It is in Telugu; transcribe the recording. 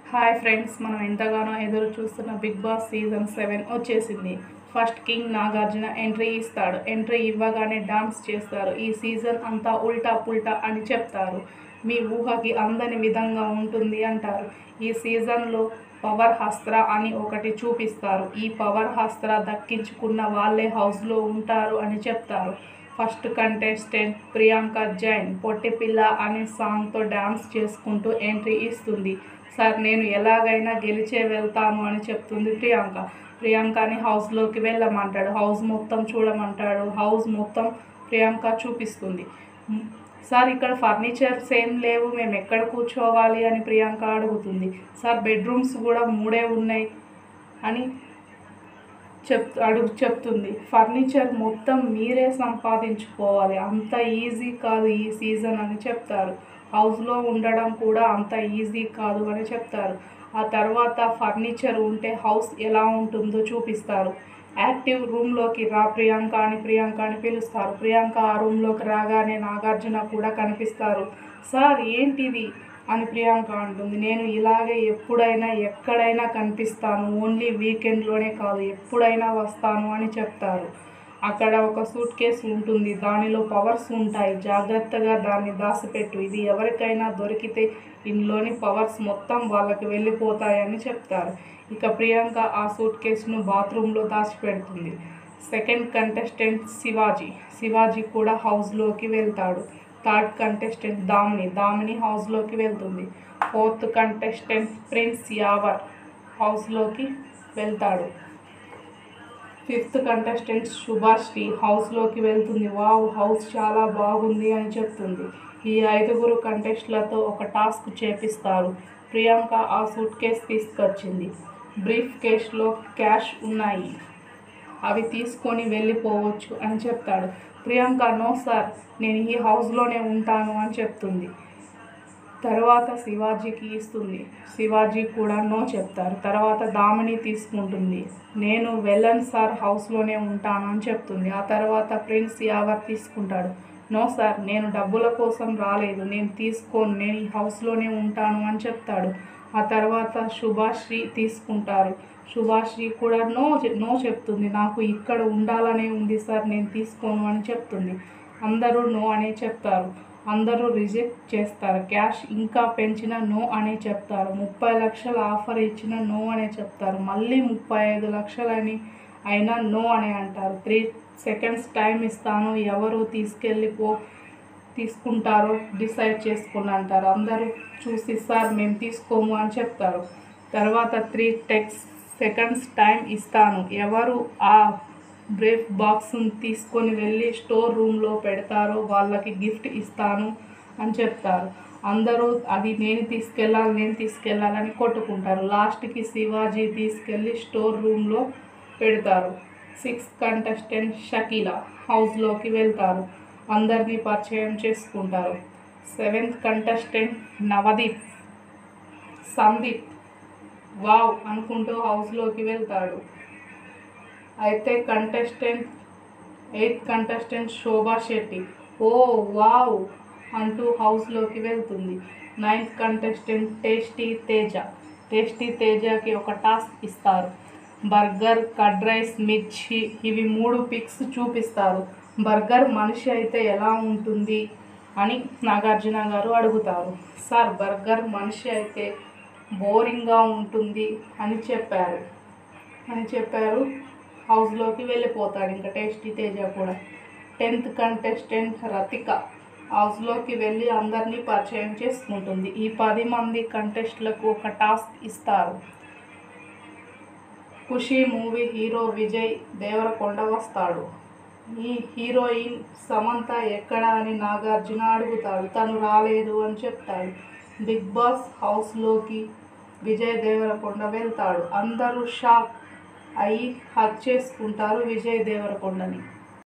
హాయ్ ఫ్రెండ్స్ మనం ఎంతగానో ఎదురు చూస్తున్న బిగ్ బాస్ సీజన్ సెవెన్ వచ్చేసింది ఫస్ట్ కింగ్ నాగార్జున ఎంట్రీ ఇస్తాడు ఎంట్రీ ఇవ్వగానే డాన్స్ చేస్తారు ఈ సీజన్ అంతా ఉల్టా పుల్టా అని చెప్తారు మీ ఊహకి అందని విధంగా ఉంటుంది అంటారు ఈ సీజన్లో పవర్ హస్త్ర అని ఒకటి చూపిస్తారు ఈ పవర్ హస్త్ర దక్కించుకున్న వాళ్ళే హౌస్లో ఉంటారు అని చెప్తారు ఫస్ట్ కంటెస్టెంట్ ప్రియాంక జైన్ పొట్టి పిల్ల అనే సాంగ్తో డ్యాన్స్ చేసుకుంటూ ఎంట్రీ ఇస్తుంది సార్ నేను ఎలాగైనా గెలిచే వెళ్తాను అని చెప్తుంది ప్రియాంక ప్రియాంకని హౌస్లోకి వెళ్ళమంటాడు హౌస్ మొత్తం చూడమంటాడు హౌస్ మొత్తం ప్రియాంక చూపిస్తుంది మ్, సార్ ఇక్కడ ఫర్నిచర్స్ ఏం లేవు మేము ఎక్కడ కూర్చోవాలి అని ప్రియాంక అడుగుతుంది సార్ బెడ్రూమ్స్ కూడా మూడే ఉన్నాయి అని చెప్ అడుగు చెప్తుంది ఫర్నిచర్ మొత్తం మీరే సంపాదించుకోవాలి అంత ఈజీ కాదు ఈ సీజన్ అని చెప్తారు హౌస్లో ఉండడం కూడా అంత ఈజీ కాదు అని చెప్తారు ఆ తర్వాత ఫర్నిచర్ ఉంటే హౌస్ ఎలా ఉంటుందో చూపిస్తారు యాక్టివ్ రూమ్లోకి రా ప్రియాంక అని ప్రియాంక అని పిలుస్తారు ప్రియాంక ఆ రూమ్లోకి రాగానే నాగార్జున కూడా కనిపిస్తారు సార్ ఏంటిది అని ప్రియాంక అంటుంది నేను ఇలాగే ఎప్పుడైనా ఎక్కడైనా కనిపిస్తాను ఓన్లీ వీకెండ్లోనే కాదు ఎప్పుడైనా వస్తాను అని చెప్తారు అక్కడ ఒక సూట్ కేసు ఉంటుంది దానిలో పవర్స్ ఉంటాయి జాగ్రత్తగా దాన్ని దాచిపెట్టు ఇది ఎవరికైనా దొరికితే ఇందులోని పవర్స్ మొత్తం వాళ్ళకి వెళ్ళిపోతాయని చెప్తారు ఇక ప్రియాంక ఆ సూట్ కేసును బాత్రూంలో దాచిపెడుతుంది సెకండ్ కంటెస్టెంట్ శివాజీ శివాజీ కూడా హౌస్లోకి వెళ్తాడు థర్డ్ కంటెస్టెంట్ దామిని దామిని హౌస్లోకి వెళ్తుంది ఫోర్త్ కంటెస్టెంట్ ప్రిన్స్ యావర్ హౌస్లోకి వెళ్తాడు ఫిఫ్త్ కంటెస్టెంట్ శుభాశ్రీ హౌస్లోకి వెళ్తుంది వావ్ హౌస్ చాలా బాగుంది అని చెప్తుంది ఈ ఐదుగురు కంటెస్ట్లతో ఒక టాస్క్ చేపిస్తారు ప్రియాంక ఆ సూట్ కేస్ తీసుకొచ్చింది బ్రీఫ్ కేస్లో క్యాష్ ఉన్నాయి అవి తీసుకొని వెళ్ళిపోవచ్చు అని చెప్తాడు ప్రియాంక నో సార్ నేను ఈ హౌస్లోనే ఉంటాను అని చెప్తుంది తర్వాత శివాజీకి ఇస్తుంది శివాజీ కూడా నో చెప్తారు తర్వాత దామిని తీసుకుంటుంది నేను వెళ్ళను సార్ హౌస్లోనే ఉంటాను అని చెప్తుంది ఆ తర్వాత ప్రిన్స్ యావర్ తీసుకుంటాడు నో సార్ నేను డబ్బుల కోసం రాలేదు నేను తీసుకోను నేను ఈ హౌస్లోనే ఉంటాను అని చెప్తాడు ఆ తర్వాత శుభాశ్రీ తీసుకుంటారు శుభాశ్రీ కూడా నో చె- నో చెప్తుంది నాకు ఇక్కడ ఉండాలనే ఉంది సార్ నేను తీసుకోను అని చెప్తుంది అందరూ నో అనే చెప్తారు అందరూ రిజెక్ట్ చేస్తారు క్యాష్ ఇంకా పెంచిన నో అనే చెప్తారు ముప్పై లక్షల ఆఫర్ ఇచ్చిన నో అనే చెప్తారు మళ్ళీ ముప్పై ఐదు లక్షలని అయినా నో అని అంటారు త్రీ సెకండ్స్ టైం ఇస్తాను ఎవరు తీసుకెళ్ళిపో తీసుకుంటారో డిసైడ్ చేసుకుని అంటారు అందరూ చూసి సార్ మేము తీసుకోము అని చెప్తారు తర్వాత త్రీ టెక్స్ సెకండ్స్ టైం ఇస్తాను ఎవరు ఆ బ్రేఫ్ బాక్స్ని తీసుకొని వెళ్ళి స్టోర్ రూమ్లో పెడతారో వాళ్ళకి గిఫ్ట్ ఇస్తాను అని చెప్తారు అందరూ అది నేను తీసుకెళ్ళాలి నేను తీసుకెళ్ళాలని కొట్టుకుంటారు లాస్ట్కి శివాజీ తీసుకెళ్ళి స్టోర్ రూమ్లో పెడతారు సిక్స్ కంటెస్టెంట్ షకీలా హౌస్లోకి వెళ్తారు అందరినీ పరిచయం చేసుకుంటారు seventh contestant Navdeep Sandeep wow అనుకుంటూ హౌస్లోకి వెళ్తాడు అయితే contestant eighth contestant Shobha Shetty ఓ వావ్ అంటూ హౌస్లోకి వెళ్తుంది ninth contestant tasty Teja tasty తేజకి ఒక టాస్క్ ఇస్తారు బర్గర్ కడ్ రైస్ మిర్చి ఇవి మూడు పిక్స్ చూపిస్తారు బర్గర్ మనిషి అయితే ఎలా ఉంటుంది అని నాగార్జున గారు అడుగుతారు సార్ బర్గర్ మనిషి అయితే బోరింగ్గా ఉంటుంది అని చెప్పారు అని చెప్పారు హౌస్లోకి వెళ్ళిపోతాడు ఇంకా టేస్టీ తేజ కూడా టెన్త్ కంటెస్టెంట్ రతిక హౌస్లోకి వెళ్ళి అందరినీ పరిచయం చేసుకుంటుంది ఈ పది మంది కంటెస్ట్లకు ఒక టాస్క్ ఇస్తారు ఖుషి మూవీ హీరో విజయ్ దేవరకొండ వస్తాడు ఈ హీరోయిన్ సమంత ఎక్కడ అని నాగార్జున అడుగుతాడు తను రాలేదు అని చెప్తాడు బిగ్ బాస్ హౌస్లోకి విజయ్ దేవరకొండ వెళ్తాడు అందరూ షాక్ అయి హక్ చేసుకుంటారు విజయ్ దేవరకొండని